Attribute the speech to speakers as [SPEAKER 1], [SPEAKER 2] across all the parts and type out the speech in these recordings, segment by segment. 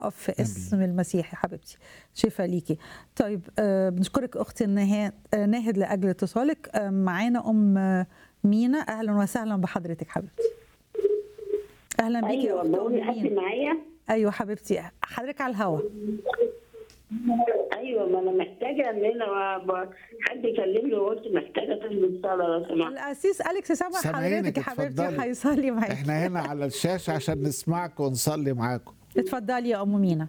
[SPEAKER 1] في اسم المسيح يا حبيبتي شفاء ليكي طيب آه بنشكرك اختي نهاد آه ناهد لاجل اتصالك آه معانا ام آه، مينا اهلا وسهلا بحضرتك حبيبتي اهلا بيكي يا
[SPEAKER 2] ايوه
[SPEAKER 1] اخت
[SPEAKER 2] بقول
[SPEAKER 1] ام
[SPEAKER 2] لحد
[SPEAKER 1] مينا
[SPEAKER 2] معايا
[SPEAKER 1] ايوه حبيبتي حضرتك على الهوا
[SPEAKER 2] ايوه ما انا محتاجه ان انا ب- حد يكلمني وقلت محتاجه تلبس صلاه لو سمحت
[SPEAKER 1] القسيس اليكس سامع
[SPEAKER 3] سامعينك،
[SPEAKER 1] حضرتك يا حبيبتي
[SPEAKER 3] اتفضلي.
[SPEAKER 1] هيصلي معاكي
[SPEAKER 3] احنا هنا على الشاشة عشان نسمعك ونصلي معاكم
[SPEAKER 1] اتفضلي يا ام مينا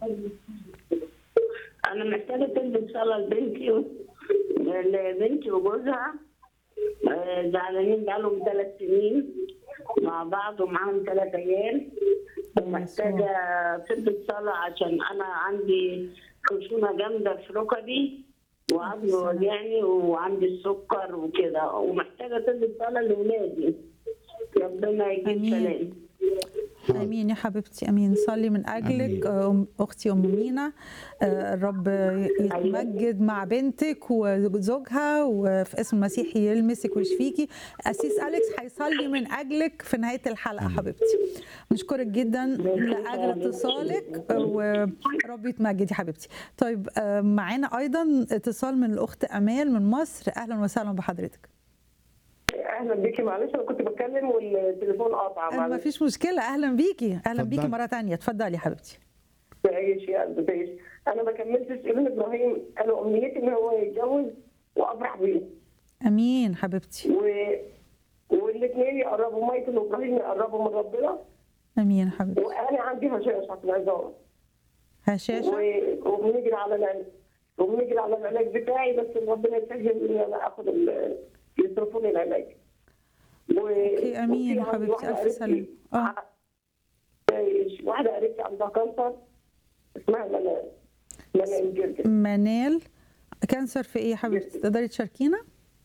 [SPEAKER 2] انا محتاجه تلبس صلاه لبنتي و- لبنتي وجوزها آه، زعلانين بقالهم ثلاث سنين مع بعض ومعاهم ثلاث عيال ومحتاجه تلبس صلاه عشان انا عندي خشونه جامده في ركبي وعظمي وجعني وعندي السكر وكده ومحتاجه تلبس صلاه لاولادي ربنا يجيب
[SPEAKER 1] آمين.
[SPEAKER 2] سلام
[SPEAKER 1] امين يا حبيبتي امين صلي من اجلك
[SPEAKER 3] آمين.
[SPEAKER 1] أم- اختي ام مينا آه، الرب يتمجد مع بنتك وزوجها وفي اسم المسيح يلمسك ويشفيكي اسيس اليكس هيصلي من اجلك في نهايه الحلقه حبيبتي نشكرك جدا لاجل اتصالك ورب يتمجد يا حبيبتي طيب آه، معانا ايضا اتصال من الاخت امال من مصر اهلا وسهلا بحضرتك
[SPEAKER 4] اهلا بيكي معلش انا كنت بتكلم والتليفون قاطع
[SPEAKER 1] ما
[SPEAKER 4] معلش
[SPEAKER 1] فيش مشكله اهلا بيكي اهلا بيكي
[SPEAKER 3] اتفضلي.
[SPEAKER 1] مره تانية اتفضلي يا حبيبتي
[SPEAKER 4] تعيش يا قلبي تعيش انا ما كملتش ابن ابراهيم انا امنيتي ان هو يتجوز وافرح بيه
[SPEAKER 1] امين حبيبتي
[SPEAKER 4] و... والاثنين يقربوا مايكل وابراهيم يقربوا من ربنا
[SPEAKER 1] امين حبيبتي
[SPEAKER 4] وانا عندي هشاشه في العظام
[SPEAKER 1] هشاشه
[SPEAKER 4] و... وبنجري على العلاج وبنجري على العلاج بتاعي بس ربنا يسهل ان انا اخد ال... يصرفوا لي العلاج و...
[SPEAKER 1] اوكي امين يا
[SPEAKER 4] وفي عندي
[SPEAKER 1] حبيبتي
[SPEAKER 4] واحدة
[SPEAKER 1] الف سلام
[SPEAKER 4] قريبتي-
[SPEAKER 1] اه
[SPEAKER 4] تعيش. واحده قريبتي عندها كانسر اسمها منال منال جرجس
[SPEAKER 1] منال كانسر في ايه يا حبيبتي تقدري تشاركينا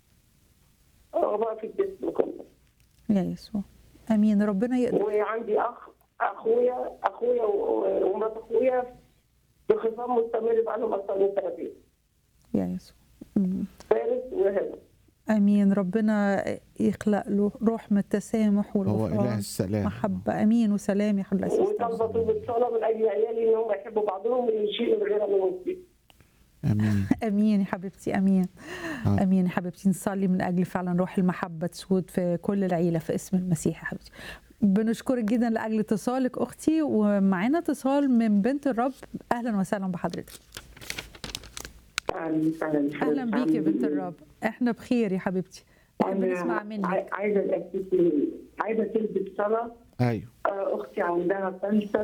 [SPEAKER 4] اه بقى في الجسم كله
[SPEAKER 1] يا يسوع امين ربنا يقدر
[SPEAKER 4] وعندي اخ اخويا اخويا و- ومرات اخويا بخصام مستمر بقالهم اكثر من سنتين
[SPEAKER 1] يا يسوع أمم.
[SPEAKER 4] فارس وهنا
[SPEAKER 1] امين ربنا يخلق له روح من التسامح
[SPEAKER 3] هو إله
[SPEAKER 1] والغفران
[SPEAKER 3] السلام
[SPEAKER 1] محبه امين وسلام يا حبيبي الأسيس
[SPEAKER 4] وطالبه طلبة صلاه من اجل عيالي ان هم يحبوا بعضهم ويشيلوا الغيره من وسطي
[SPEAKER 3] امين
[SPEAKER 1] امين يا حبيبتي امين
[SPEAKER 3] آه.
[SPEAKER 1] امين يا حبيبتي نصلي من اجل فعلا روح المحبه تسود في كل العيله في اسم المسيح يا حبيبتي بنشكرك جدا لاجل اتصالك اختي ومعانا اتصال من بنت الرب اهلا وسهلا بحضرتك
[SPEAKER 4] اهلا وسهلا
[SPEAKER 1] اهلا بيك يا بنت الرب احنا بخير يا حبيبتي نحب نسمع منك
[SPEAKER 4] عاي- عايزه الاسس عايزه تلبس صلاه
[SPEAKER 3] ايوه
[SPEAKER 4] آه، اختي عندها كانسر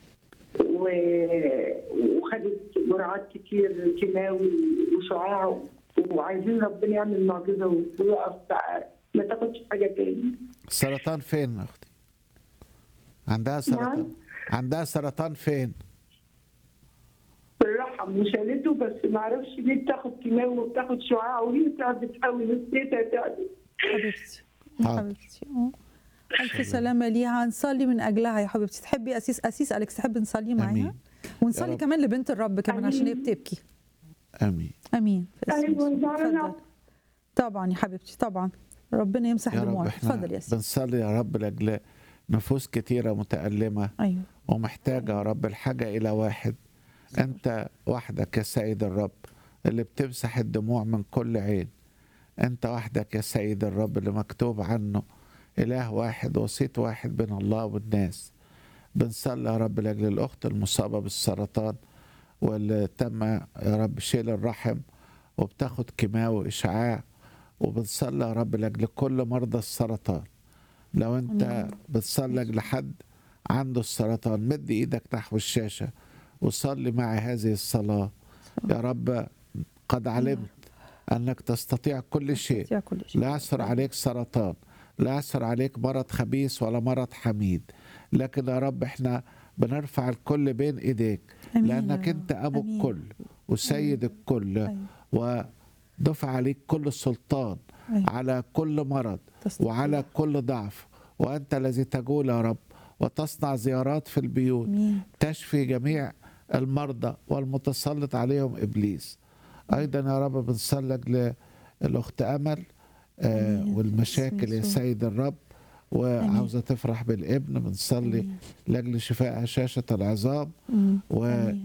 [SPEAKER 4] و- وخدت جرعات كتير كيماوي وشعاع وعايزين ربنا يعمل معجزه ويقف بقى ما تاخدش حاجه تاني
[SPEAKER 3] سرطان فين يا اختي عندها سرطان
[SPEAKER 4] نعم.
[SPEAKER 3] عندها سرطان فين
[SPEAKER 4] الرحم وشالته بس ما اعرفش ليه بتاخد كيماوي وبتاخد شعاع وليه تعبت قوي نسيتها تعبت
[SPEAKER 1] حبيبتي يا
[SPEAKER 3] حاضر.
[SPEAKER 1] حبيبتي اه الف سلامه ليها نصلي من اجلها يا حبيبتي تحبي اسيس اسيس اليكس تحبي نصلي معاها
[SPEAKER 3] امين
[SPEAKER 1] ونصلي
[SPEAKER 3] يا رب.
[SPEAKER 1] كمان لبنت الرب كمان عشان هي
[SPEAKER 4] آمين.
[SPEAKER 1] بتبكي
[SPEAKER 3] امين
[SPEAKER 1] امين في اسم
[SPEAKER 4] أيوة،
[SPEAKER 1] يسوع.
[SPEAKER 4] زعلانة.
[SPEAKER 1] اتفضل. طبعا يا حبيبتي طبعا ربنا يمسح
[SPEAKER 3] يا رب
[SPEAKER 1] دموعك
[SPEAKER 3] احنا
[SPEAKER 1] اتفضل يا سيدي
[SPEAKER 3] بنصلي يا رب لاجل نفوس كتيره متالمه
[SPEAKER 1] ايوه
[SPEAKER 3] ومحتاجة يا رب الحاجة إلى واحد أنت وحدك يا سيد الرب اللي بتمسح الدموع من كل عين أنت وحدك يا سيد الرب اللي مكتوب عنه إله واحد وسيط واحد بين الله والناس بنصلي يا رب لأجل الأخت المصابة بالسرطان واللي تم يا رب شيل الرحم وبتاخد كيماوي إشعاع وبنصلي يا رب لأجل كل مرضى السرطان لو أنت
[SPEAKER 1] آمين.
[SPEAKER 3] بتصلي لأجل حد عنده السرطان مد ايدك نحو الشاشة وصلي معي هذه الصلاة يا رب قد علمت أنك تستطيع كل شيء
[SPEAKER 1] يا كل شيء
[SPEAKER 3] لا يعثر عليك سرطان لا يعثر عليك مرض خبيث ولا مرض حميد لكن يا رب احنا بنرفع الكل بين ايديك
[SPEAKER 1] آمين
[SPEAKER 3] لانك
[SPEAKER 1] يا رب.
[SPEAKER 3] انت ابو
[SPEAKER 1] آمين.
[SPEAKER 3] الكل وسيد الكل
[SPEAKER 1] أيوة.
[SPEAKER 3] ودفع عليك كل السلطان
[SPEAKER 1] أيوة.
[SPEAKER 3] على كل مرض
[SPEAKER 1] تستطيع.
[SPEAKER 3] وعلى كل ضعف وانت الذي تقول يا رب وتصنع زيارات في البيوت
[SPEAKER 1] امين
[SPEAKER 3] تشفي جميع المرضى والمتسلط عليهم ابليس ايضا يا رب بنصلي لاجل الاخت امل آه
[SPEAKER 1] آمين.
[SPEAKER 3] والمشاكل
[SPEAKER 1] باسم
[SPEAKER 3] يا
[SPEAKER 1] يسوع.
[SPEAKER 3] سيد الرب وعاوزه تفرح بالابن بنصلي لاجل شفاء هشاشه العظام
[SPEAKER 1] مم.
[SPEAKER 3] و
[SPEAKER 1] آمين.